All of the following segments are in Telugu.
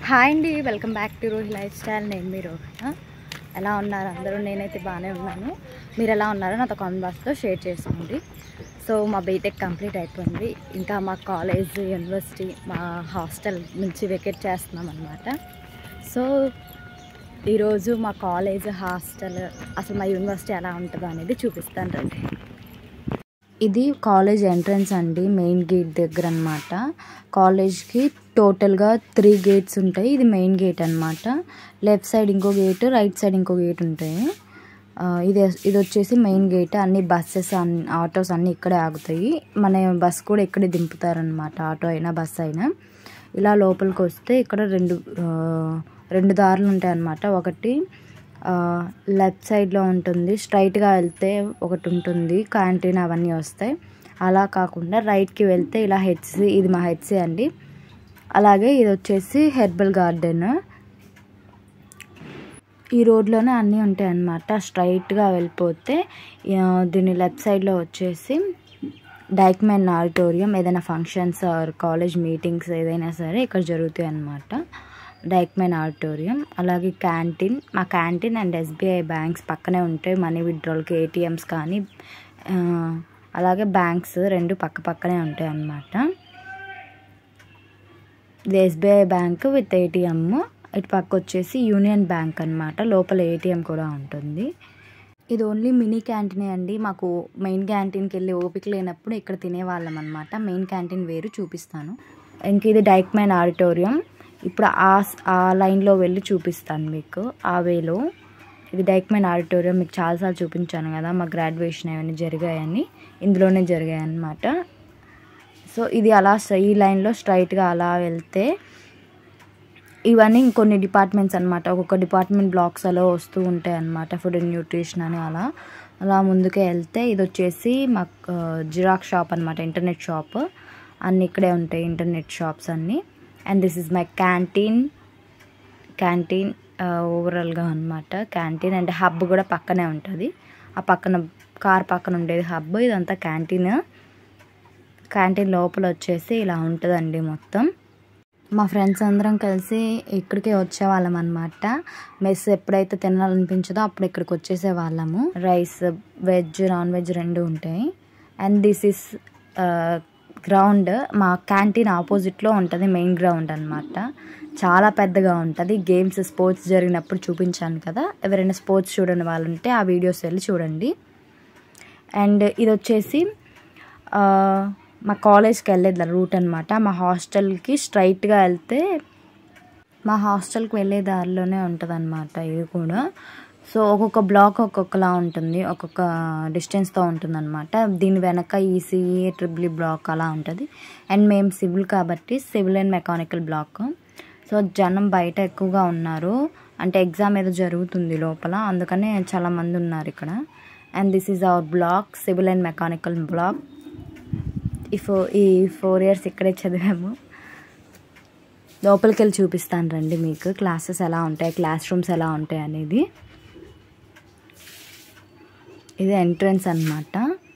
హాయ్ అండి welcome back to Rohi lifestyle నేను మీ రోహిత ఎలా ఉన్నారు అందరూ నేనైతే బాగానే ఉన్నాను మీరు ఎలా ఉన్నారో నాతో కామెంట్ బాక్స్లో షేర్ చేసుకోండి సో మా బీటెక్ కంప్లీట్ అయిపోయింది ఇంకా మా కాలేజ్ యూనివర్సిటీ మా హాస్టల్ నుంచి వెకేట్ చేస్తున్నాం అనమాట సో ఈరోజు మా కాలేజ్ హాస్టల్ అసలు మా యూనివర్సిటీ ఎలా ఉంటుందో అనేది చూపిస్తాను రండి ఇది కాలేజ్ ఎంట్రన్స్ అండి మెయిన్ గేట్ దగ్గర అనమాట కాలేజ్కి టోటల్గా త్రీ గేట్స్ ఉంటాయి ఇది మెయిన్ గేట్ అనమాట లెఫ్ట్ సైడ్ ఇంకో గేట్ రైట్ సైడ్ ఇంకో గేట్ ఉంటాయి ఆ, ఇది ఇది వచ్చేసి మెయిన్ గేట్ అన్ని బస్సెస్ అన్ని ఆటోస్ అన్నీ ఇక్కడే ఆగుతాయి మన బస్ కూడా ఇక్కడే దింపుతారనమాట ఆటో అయినా బస్ అయినా ఇలా లోపలికి వస్తే ఇక్కడ రెండు ఆ, రెండు దారులు ఉంటాయి అన్నమాట ఒకటి లెఫ్ట్ సైడ్లో ఉంటుంది స్ట్రైట్గా వెళ్తే ఒకటి ఉంటుంది క్యాంటీన్ అవన్నీ వస్తాయి అలా కాకుండా రైట్కి వెళ్తే ఇలా హెచ్సి ఇది మా హెచ్సి అండి అలాగే ఇది వచ్చేసి హెర్బల్ గార్డెన్ ఈ రోడ్లోనే అన్నీ ఉంటాయి అన్నమాట స్ట్రైట్గా వెళ్ళిపోతే ఆ, దీని లెఫ్ట్ సైడ్లో వచ్చేసి డైక్మెన్ ఆడిటోరియం ఏదైనా ఫంక్షన్స్ ఆర్ కాలేజ్ మీటింగ్స్ ఏదైనా సరే ఇక్కడ జరుగుతాయి అన్నమాట డైక్మెన్ ఆడిటోరియం అలాగే క్యాంటీన్ మా క్యాంటీన్ అండ్ ఎస్బీఐ బ్యాంక్స్ పక్కనే ఉంటాయి మనీ విత్డ్రాల్కి ఏటీఎమ్స్ కానీ ఆ, అలాగే బ్యాంక్స్ రెండు పక్క పక్కనే ఉంటాయి అన్నమాట ఇది ఎస్బీఐ బ్యాంక్ విత్ ఏటీఎం ఇటు పక్క వచ్చేసి యూనియన్ బ్యాంక్ అన్నమాట లోపల ఏటీఎం కూడా ఉంటుంది ఇది ఓన్లీ మినీ క్యాంటీనే అండి మాకు మెయిన్ క్యాంటీన్కి వెళ్ళి ఓపిక లేనప్పుడు ఇక్కడ తినేవాళ్ళం అనమాట మెయిన్ క్యాంటీన్ వేరు చూపిస్తాను ఇంక ఇది డైక్మెన్ ఆడిటోరియం ఇప్పుడు ఆ ఆ లైన్లో వెళ్ళి చూపిస్తాను మీకు ఆ వేలో ఇది డైక్మెన్ ఆడిటోరియం మీకు చాలాసార్లు చూపించాను కదా మా గ్రాడ్యుయేషన్ అవన్నీ జరిగాయని ఇందులోనే జరిగాయి అన్నమాట సో ఇది అలా స్ట్రై- ఈ లైన్లో స్ట్రైట్గా అలా వెళ్తే ఇవన్నీ ఇంకొన్ని డిపార్ట్మెంట్స్ అనమాట ఒక్కొక్క డిపార్ట్మెంట్ బ్లాక్స్ అలా వస్తూ ఉంటాయి అనమాట ఫుడ్ అండ్ న్యూట్రిషన్ అని అలా అలా ముందుకే వెళ్తే ఇది వచ్చేసి మాకు జిరాక్స్ షాప్ అనమాట ఇంటర్నెట్ షాప్ అన్నీ ఇక్కడే ఉంటాయి ఇంటర్నెట్ షాప్స్ అన్నీ and this is my canteen canteen ఓవరాల్గా అనమాట క్యాంటీన్ అండ్ హబ్ కూడా పక్కనే ఉంటుంది ఆ పక్కన కార్ పక్కన ఉండేది హబ్ ఇదంతా క్యాంటీన్ క్యాంటీన్ లోపల వచ్చేసి ఇలా ఉంటుందండి మొత్తం మా ఫ్రెండ్స్ అందరం కలిసి ఇక్కడికే వచ్చేవాళ్ళం అనమాట మెస్ ఎప్పుడైతే తినాలనిపించదో అప్పుడు ఇక్కడికి వచ్చేసే వాళ్ళము రైస్ వెజ్ నాన్ వెజ్ రెండు ఉంటాయి అండ్ దిస్ ఇస్ గ్రౌండ్ మా క్యాంటీన్ ఆపోజిట్లో ఉంటుంది మెయిన్ గ్రౌండ్ అనమాట చాలా పెద్దగా ఉంటుంది గేమ్స్ స్పోర్ట్స్ జరిగినప్పుడు చూపించాను కదా ఎవరైనా స్పోర్ట్స్ చూడని వాళ్ళు ఉంటే ఆ వీడియోస్ వెళ్ళి చూడండి అండ్ ఇది వచ్చేసి ఆ, మా కాలేజ్కి వెళ్ళేది రూట్ అనమాట మా హాస్టల్కి స్ట్రైట్గా వెళ్తే మా హాస్టల్కి వెళ్ళే దారిలోనే ఉంటుంది అనమాట ఇది కూడా సో ఒక్కొక్క బ్లాక్ ఒక్కొక్కలా ఉంటుంది ఒక్కొక్క డిస్టెన్స్తో ఉంటుంది అనమాట దీని వెనక ఈసీఈ ట్రిపుల్ బ్లాక్ అలా ఉంటుంది అండ్ మేము సివిల్ కాబట్టి civil and mechanical block so జనం బయట ఎక్కువగా ఉన్నారు అంటే ఎగ్జామ్ ఏదో జరుగుతుంది లోపల అందుకనే చాలా మంది ఉన్నారు ఇక్కడ and this is our block civil and mechanical block ఈ ఫో ఈ ఫోర్ ఇయర్స్ ఇక్కడే చదివాము లోపలికి వెళ్ళి చూపిస్తాను రండి మీకు క్లాసెస్ ఎలా ఉంటాయి క్లాస్ రూమ్స్ ఎలా ఉంటాయి అనేది ఇది ఎంట్రన్స్ అన్నమాట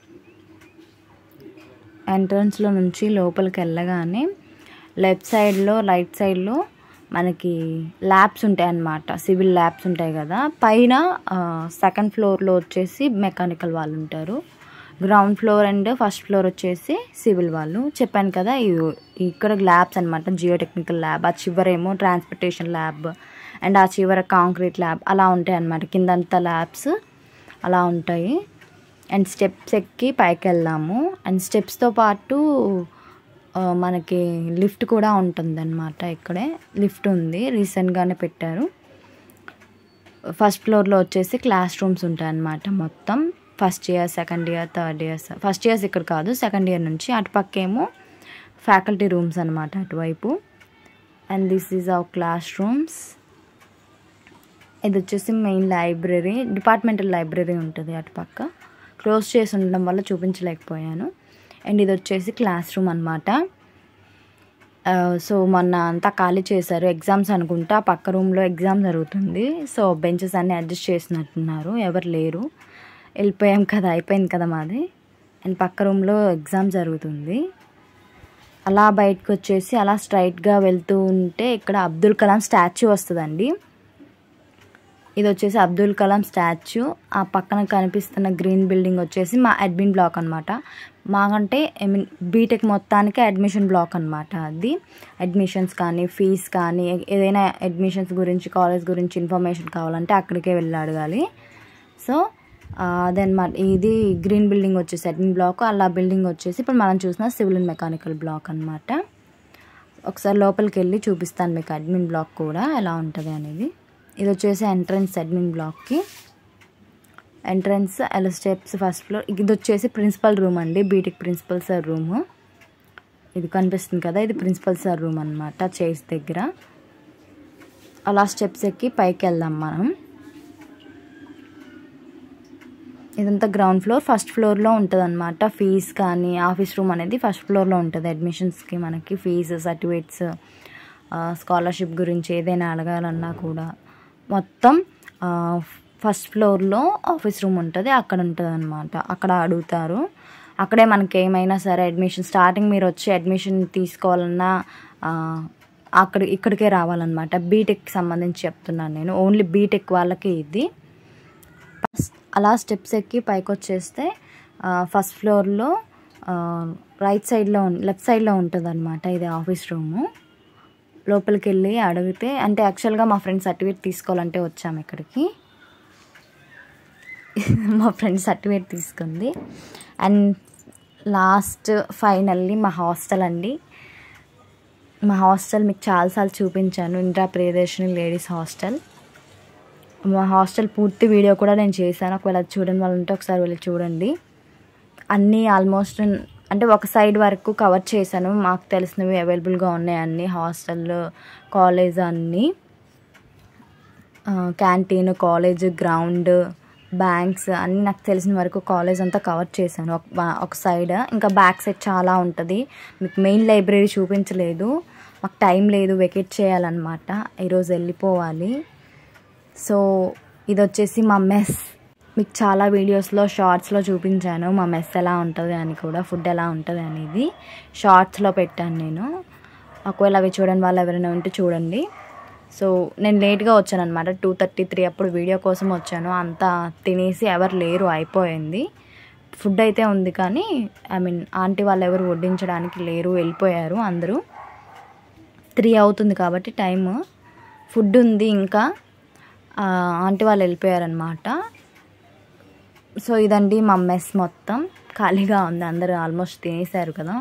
ఎంట్రన్స్లో నుంచి లోపలికి వెళ్ళగానే లెఫ్ట్ సైడ్లో రైట్ సైడ్లో మనకి ల్యాబ్స్ ఉంటాయి అన్నమాట సివిల్ ల్యాబ్స్ ఉంటాయి కదా పైన సెకండ్ ఫ్లోర్లో వచ్చేసి మెకానికల్ వాళ్ళు ఉంటారు ground floor and first floor వచ్చేసి సివిల్ వాళ్ళు చెప్పాను కదా ఇవి ఇక్కడ ల్యాబ్స్ అనమాట జియో టెక్నికల్ ల్యాబ్ ఆ చివరేమో ట్రాన్స్పోర్టేషన్ ల్యాబ్ అండ్ ఆ చివర కాంక్రీట్ ల్యాబ్ అలా ఉంటాయి అన్నమాట కిందంతా ల్యాబ్స్ అలా ఉంటాయి అండ్ స్టెప్స్ ఎక్కి పైకి వెళ్దాము అండ్ స్టెప్స్తో పాటు ఆ, మనకి లిఫ్ట్ కూడా ఉంటుందన్నమాట ఇక్కడే లిఫ్ట్ ఉంది రీసెంట్గానే పెట్టారు ఫస్ట్ ఫ్లోర్లో వచ్చేసి క్లాస్ రూమ్స్ ఉంటాయి అన్నమాట మొత్తం first year second year third years first years ఇక్కడ కాదు సెకండ్ ఇయర్ నుంచి అటుపక్కేమో ఫ్యాకల్టీ రూమ్స్ అనమాట అటువైపు and this is our classrooms ఇది వచ్చేసి మెయిన్ లైబ్రరీ డిపార్ట్మెంటల్ లైబ్రరీ ఉంటుంది అటుపక్క క్లోజ్ చేసి ఉండడం వల్ల చూపించలేకపోయాను అండ్ ఇది వచ్చేసి క్లాస్ రూమ్ అనమాట సో మొన్న అంతా ఖాళీ చేశారు ఎగ్జామ్స్ అనుకుంటా పక్క రూమ్లో ఎగ్జామ్ జరుగుతుంది సో బెంచెస్ అన్నీ అడ్జస్ట్ చేసినట్టున్నారు ఎవరు లేరు వెళ్ళిపోయాం కదా అయిపోయింది కదా మాది అండ్ పక్క రూమ్లో ఎగ్జామ్ జరుగుతుంది అలా బయటకు వచ్చేసి అలా స్ట్రైట్గా వెళ్తూ ఉంటే ఇక్కడ అబ్దుల్ కలాం స్టాచ్యూ వస్తుందండి ఇది వచ్చేసి అబ్దుల్ కలాం స్టాచ్యూ ఆ పక్కన కనిపిస్తున్న గ్రీన్ బిల్డింగ్ వచ్చేసి మా అడ్మిన్ బ్లాక్ అనమాట మాకంటే ఐ మీన్ బీటెక్ మొత్తానికి అడ్మిషన్ బ్లాక్ అనమాట అది అడ్మిషన్స్ కానీ ఫీజ్ కానీ ఏదైనా అడ్మిషన్స్ గురించి కాలేజ్ గురించి ఇన్ఫర్మేషన్ కావాలంటే అక్కడికే వెళ్ళి అడగాలి సో అదనమాట ఇది గ్రీన్ బిల్డింగ్ వచ్చేసి అడ్మిన్ బ్లాక్ అలా బిల్డింగ్ వచ్చేసి ఇప్పుడు మనం చూసిన సివిల్ అండ్ మెకానికల్ బ్లాక్ అనమాట ఒకసారి లోపలికి వెళ్ళి చూపిస్తాను మీకు అడ్మిన్ బ్లాక్ కూడా ఎలా ఉంటుంది అనేది ఇది వచ్చేసి ఎంట్రన్స్ అడ్మిన్ బ్లాక్కి ఎంట్రన్స్ ఎలా స్టెప్స్ ఫస్ట్ ఫ్లోర్ ఇది వచ్చేసి ప్రిన్సిపల్ రూమ్ అండి బీటెక్ ప్రిన్సిపల్ సార్ రూమ్ ఇది కనిపిస్తుంది కదా ఇది ప్రిన్సిపల్ సార్ రూమ్ అనమాట చైర్స్ దగ్గర అలా స్టెప్స్ ఎక్కి పైకి వెళ్దాం మనం ఇదంతా గ్రౌండ్ ఫ్లోర్ ఫస్ట్ ఫ్లోర్లో ఉంటుంది అనమాట ఫీజ్ కానీ ఆఫీస్ రూమ్ అనేది ఫస్ట్ ఫ్లోర్లో ఉంటుంది అడ్మిషన్స్కి మనకి ఫీజు సర్టిఫికేట్స్ స్కాలర్షిప్ గురించి ఏదైనా అడగాలన్నా కూడా మొత్తం ఫస్ట్ ఫ్లోర్లో ఆఫీస్ రూమ్ ఉంటుంది అక్కడ ఉంటుంది అనమాట అక్కడ అడుగుతారు అక్కడే మనకి ఏమైనా సరే అడ్మిషన్ స్టార్టింగ్ మీరు వచ్చి అడ్మిషన్ తీసుకోవాలన్నా అక్కడ ఇక్కడికే రావాలన్నమాట బీటెక్ సంబంధించి చెప్తున్నాను నేను ఓన్లీ బీటెక్ వాళ్ళకి ఇది అలా స్టెప్స్ ఎక్కి పైకి వచ్చేస్తే ఫస్ట్ ఫ్లోర్లో రైట్ సైడ్లో లెఫ్ట్ సైడ్లో ఉంటుంది అనమాట ఇది ఆఫీస్ రూము లోపలికి వెళ్ళి అడిగితే అంటే యాక్చువల్గా మా ఫ్రెండ్ సర్టిఫికేట్ తీసుకోవాలంటే వచ్చాము ఇక్కడికి మా ఫ్రెండ్ సర్టిఫికేట్ తీసుకుంది అండ్ లాస్ట్ ఫైనల్లీ మా హాస్టల్ అండి మా హాస్టల్ మీకు చాలాసార్లు చూపించాను ఇంద్రా ప్రియదర్శిని లేడీస్ హాస్టల్ మా హాస్టల్ పూర్తి వీడియో కూడా నేను చేశాను ఒకవేళ చూడని వాళ్ళు ఉంటే ఒకసారి వెళ్ళి చూడండి అన్నీ ఆల్మోస్ట్ అంటే ఒక సైడ్ వరకు కవర్ చేశాను మాకు తెలిసినవి అవైలబుల్గా ఉన్నాయి అన్నీ హాస్టల్ కాలేజ్ అన్నీ క్యాంటీన్ కాలేజ్ గ్రౌండ్ బ్యాంక్స్ అన్నీ నాకు తెలిసిన వరకు కాలేజ్ అంతా కవర్ చేశాను ఒక ఒక సైడ్ ఇంకా బ్యాక్ సైడ్ చాలా ఉంటుంది మీకు మెయిన్ లైబ్రరీ చూపించలేదు మాకు టైం లేదు వెకేట్ చేయాలన్నమాట ఈరోజు వెళ్ళిపోవాలి సో ఇది వచ్చేసి మా మెస్ మీకు చాలా వీడియోస్లో షార్ట్స్లో చూపించాను మా మెస్ ఎలా ఉంటుంది అని కూడా ఫుడ్ ఎలా ఉంటుంది అనేది షార్ట్స్లో పెట్టాను నేను ఒకవేళ అవి చూడని వాళ్ళు ఎవరైనా ఉంటే చూడండి సో నేను లేట్గా వచ్చాను అనమాట టూ థర్టీ త్రీ అప్పుడు వీడియో కోసం వచ్చాను అంతా తినేసి ఎవరు లేరు అయిపోయింది ఫుడ్ అయితే ఉంది కానీ ఐ మీన్ ఆంటీ వాళ్ళు ఎవరు వడ్డించడానికి లేరు వెళ్ళిపోయారు అందరూ త్రీ అవుతుంది కాబట్టి టైం ఫుడ్ ఉంది ఇంకా ఆంటీ వాళ్ళు వెళ్ళిపోయారనమాట సో ఇదండి మా మెస్ మొత్తం ఖాళీగా ఉంది అందరూ ఆల్మోస్ట్ తినేసారు కదా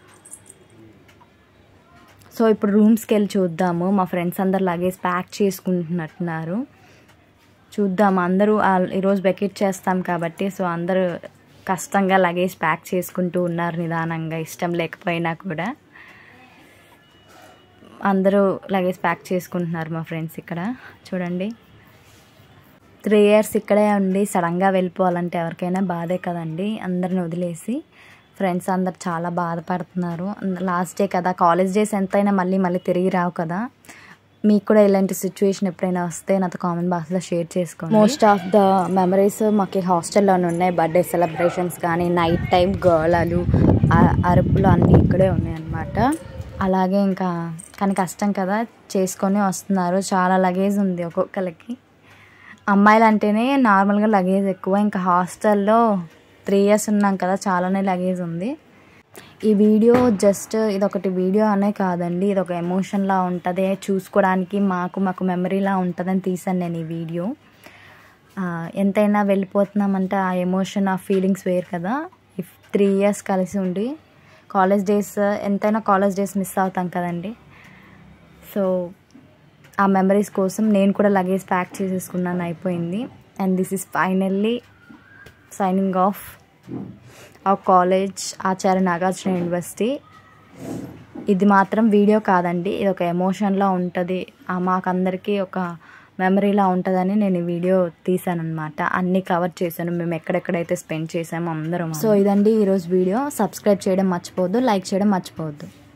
సో ఇప్పుడు రూమ్స్కి వెళ్ళి చూద్దాము మా ఫ్రెండ్స్ అందరు లగేజ్ ప్యాక్ చేసుకుంటున్నట్టున్నారు చూద్దాం అందరూ ఈరోజు బెకెట్ చేస్తాం కాబట్టి సో అందరూ కష్టంగా లగేజ్ ప్యాక్ చేసుకుంటూ ఉన్నారు నిదానంగా ఇష్టం లేకపోయినా కూడా అందరూ లగేజ్ ప్యాక్ చేసుకుంటున్నారు మా ఫ్రెండ్స్ ఇక్కడ చూడండి త్రీ ఇయర్స్ ఇక్కడే ఉండి సడన్గా వెళ్ళిపోవాలంటే ఎవరికైనా బాధే కదండి అందరిని వదిలేసి ఫ్రెండ్స్ అందరు చాలా బాధపడుతున్నారు లాస్ట్ డే కదా కాలేజ్ డేస్ ఎంతైనా మళ్ళీ మళ్ళీ తిరిగి రావు కదా మీకు కూడా ఇలాంటి సిచ్యువేషన్ ఎప్పుడైనా వస్తే నాతో కామెంట్ బాక్స్లో షేర్ చేసుకోండి మోస్ట్ ఆఫ్ ద మెమరీస్ మాకు హాస్టల్లోనే ఉన్నాయి బర్త్డే సెలబ్రేషన్స్ కానీ నైట్ టైం గోళాలు అరుపులు అన్నీ ఇక్కడే ఉన్నాయి అన్నమాట అలాగే ఇంకా కానీ కష్టం కదా చేసుకొని వస్తున్నారు చాలా లగేజ్ ఉంది ఒక్కొక్కరికి అమ్మాయిలు అంటేనే నార్మల్గా లగేజ్ ఎక్కువ ఇంకా హాస్టల్లో త్రీ ఇయర్స్ ఉన్నాం కదా చాలానే లగేజ్ ఉంది ఈ వీడియో జస్ట్ ఇదొకటి వీడియో అనే కాదండి ఇది ఒక ఎమోషన్లా ఉంటుంది చూసుకోవడానికి మాకు మాకు మెమరీలా ఉంటుందని తీసాను నేను ఈ వీడియో ఎంతైనా వెళ్ళిపోతున్నామంటే ఆ ఎమోషన్ ఆ ఫీలింగ్స్ వేరు కదా ఇఫ్ త్రీ ఇయర్స్ కలిసి ఉండి కాలేజ్ డేస్ ఎంతైనా కాలేజ్ డేస్ మిస్ అవుతాం కదండి సో ఆ మెమరీస్ కోసం నేను కూడా లగేజ్ ప్యాక్ చేసేసుకున్నాను అయిపోయింది and this is finally signing off uh college Acharya Nagarjuna University ఇది మాత్రం వీడియో కాదండి ఇది ఒక ఎమోషన్లా ఉంటుంది మాకందరికీ ఒక మెమరీలా ఉంటుందని నేను ఈ వీడియో తీసాను అనమాట అన్నీ కవర్ చేశాను మేము ఎక్కడెక్కడైతే స్పెండ్ చేసామో అందరం సో ఇదండి ఈరోజు వీడియో సబ్స్క్రైబ్ చేయడం మర్చిపోవద్దు లైక్ చేయడం మర్చిపోవద్దు